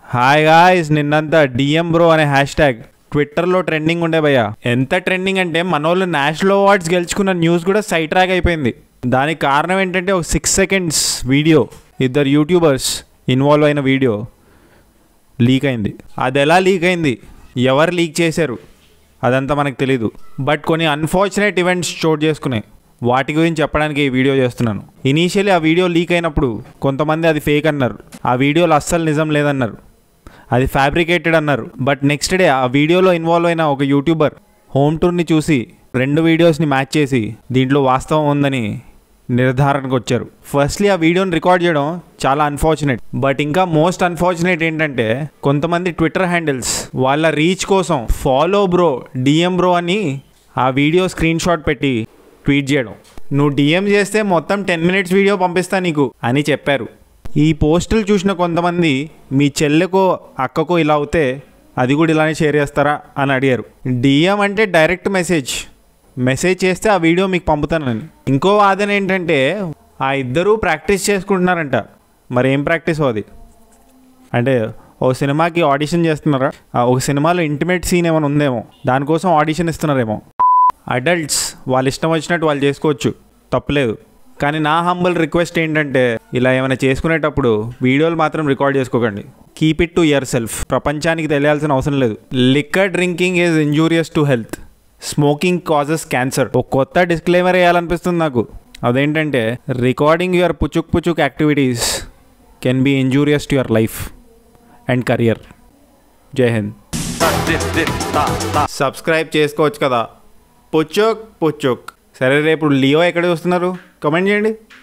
hi guys నిన్నంతా DM bro అనే hashtag ట్విట్టర్లో ట్రెండింగ్ ఉండే భయ్య ఎంత ట్రెండింగ్ అంటే మనోళ్ళు నేషనల్ అవార్డ్స్ గెలుచుకున్న న్యూస్ కూడా సైట్ ట్రాక్ అయిపోయింది దానికి కారణం ఏంటంటే ఒక సిక్స్ సెకండ్స్ వీడియో ఇద్దరు యూట్యూబర్స్ ఇన్వాల్వ్ అయిన వీడియో లీక్ అయింది అది ఎలా లీక్ అయింది ఎవరు లీక్ చేశారు అదంతా మనకు తెలీదు బట్ కొన్ని అన్ఫార్చునేట్ ఈవెంట్స్ చోటు చేసుకున్నాయి వాటి గురించి చెప్పడానికి ఈ వీడియో చేస్తున్నాను ఇనీషియలీ ఆ వీడియో లీక్ అయినప్పుడు కొంతమంది అది ఫేక్ అన్నారు ఆ వీడియోలో అస్సలు నిజం లేదన్నారు అది ఫ్యాబ్రికేటెడ్ అన్నారు బట్ నెక్స్ట్ డే ఆ వీడియోలో ఇన్వాల్వ్ అయిన ఒక యూట్యూబర్ హోమ్ టూర్ని చూసి రెండు వీడియోస్ని మ్యాచ్ చేసి దీంట్లో వాస్తవం ఉందని నిర్ధారణకు వచ్చారు ఫస్ట్లీ ఆ వీడియోని రికార్డ్ చేయడం చాలా అన్ఫార్చునేట్ బట్ ఇంకా మోస్ట్ అన్ఫార్చునేట్ ఏంటంటే కొంతమంది ట్విట్టర్ హ్యాండిల్స్ వాళ్ళ రీచ్ కోసం ఫాలో బ్రో డిఎం బ్రో అని ఆ వీడియో స్క్రీన్ షాట్ పెట్టి ట్వీట్ చేయడం నువ్వు డిఎం చేస్తే మొత్తం టెన్ మినిట్స్ వీడియో పంపిస్తా నీకు అని చెప్పారు ఈ పోస్టులు చూసిన కొంతమంది మీ చెల్లెకో అక్కకో ఇలా అవుతే అది కూడా ఇలానే షేర్ చేస్తారా అని అడిగారు డిఎం అంటే డైరెక్ట్ మెసేజ్ మెసేజ్ చేస్తే ఆ వీడియో మీకు పంపుతానని ఇంకో వాదన ఏంటంటే ఆ ఇద్దరూ ప్రాక్టీస్ చేసుకుంటున్నారంట మరి ఏం ప్రాక్టీస్ అది అంటే ఓ సినిమాకి ఆడిషన్ చేస్తున్నారా ఆ ఒక సినిమాలో ఇంటిమేట్ సీన్ ఏమైనా ఉందేమో దానికోసం ఆడిషన్ ఇస్తున్నారేమో అడల్ట్స్ వాళ్ళ ఇష్టం వచ్చినట్టు వాళ్ళు చేసుకోవచ్చు తప్పులేదు కానీ నా హంబల్ రిక్వెస్ట్ ఏంటంటే ఇలా ఏమైనా చేసుకునేటప్పుడు వీడియోలు మాత్రం రికార్డ్ చేసుకోకండి keep it to yourself ప్రపంచానికి తెలియాల్సిన అవసరం లేదు liquor drinking is injurious to health smoking causes cancer ఒక కొత్త డిస్క్లైమర్ వేయాలనిపిస్తుంది నాకు అదేంటంటే రికార్డింగ్ యువర్ పుచుక్ పుచుక్ activities can be injurious to your life and career జై హింద్ సబ్స్క్రైబ్ చేసుకోవచ్చు కదా పుచ్చుక్ పుచ్చుక్ సరే రేపు లియో ఎక్కడ చూస్తున్నారు కమెంట్ చేయండి